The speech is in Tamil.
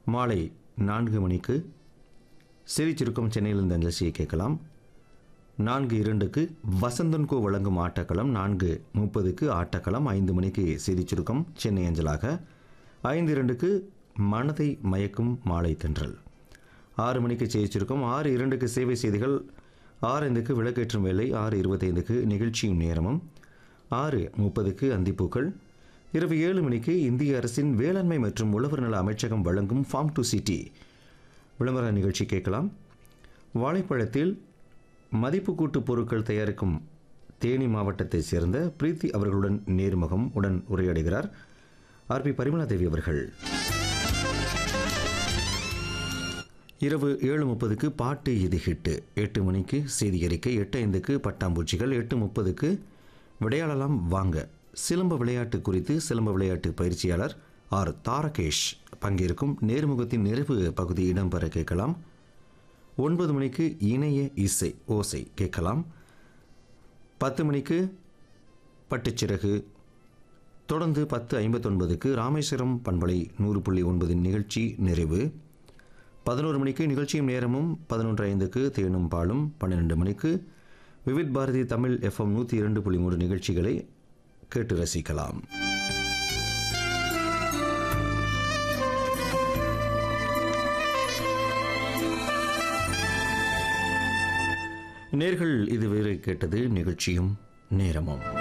மாலை நான்கு மணிக்கு சிரிச்சிருக்கும் சென்னையில் இந்த நிகழ்ச்சியை கேட்கலாம் நான்கு இரண்டுக்கு வசந்தன்கோ வழங்கும் ஆட்டக்களம் நான்கு முப்பதுக்கு ஆட்டக்களம் ஐந்து மணிக்கு செய்திச் சுருக்கம் சென்னை அஞ்சலாக ஐந்து இரண்டுக்கு மனதை மயக்கும் மாலை தென்றல் ஆறு மணிக்கு செய்திச் சுருக்கம் ஆறு இரண்டுக்கு சேவை செய்திகள் ஆறு ஐந்துக்கு விளக்கேற்றும் வேலை ஆறு இருபத்தைந்துக்கு நிகழ்ச்சியும் நேரமும் ஆறு முப்பதுக்கு அந்திப்பூக்கள் இரவு ஏழு மணிக்கு இந்திய அரசின் வேளாண்மை மற்றும் உழவர் நல அமைச்சகம் வழங்கும் ஃபார்ம் டு சிட்டி விளம்பர நிகழ்ச்சி கேட்கலாம் வாழைப்பழத்தில் மதிப்பு கூட்டு பொருட்கள் தயாரிக்கும் தேனி மாவட்டத்தைச் சேர்ந்த பிரீத்தி அவர்களுடன் நேர்முகம் உடன் உரையாடுகிறார் ஆர்பி பரிமளாதேவி அவர்கள் இரவு ஏழு முப்பதுக்கு பாட்டு இது ஹிட்டு எட்டு மணிக்கு செய்தி அறிக்கை எட்டு ஐந்துக்கு பட்டாம்பூச்சிகள் எட்டு முப்பதுக்கு விளையாடலாம் வாங்க சிலம்ப விளையாட்டு குறித்து சிலம்ப விளையாட்டு பயிற்சியாளர் ஆர் தாரகேஷ் பங்கேற்கும் நேர்முகத்தின் நிறைவு பகுதி இடம்பெற கேட்கலாம் ஒன்பது மணிக்கு இணைய இசை ஓசை கேட்கலாம் பத்து மணிக்கு பட்டுச்சிறகு தொடர்ந்து பத்து ஐம்பத்தொன்பதுக்கு ராமேஸ்வரம் பண்பலை நூறு புள்ளி ஒன்பதின் நிகழ்ச்சி நிறைவு பதினோரு மணிக்கு நிகழ்ச்சியும் நேரமும் பதினொன்று ஐந்துக்கு தேனும் பாலும் பன்னிரெண்டு மணிக்கு விவித் பாரதி தமிழ் எஃப்எம் நூற்றி இரண்டு புள்ளி மூன்று நிகழ்ச்சிகளை கேட்டு ரசிக்கலாம் நேர்கள் இதுவரை கேட்டது நிகழ்ச்சியும் நேரமும்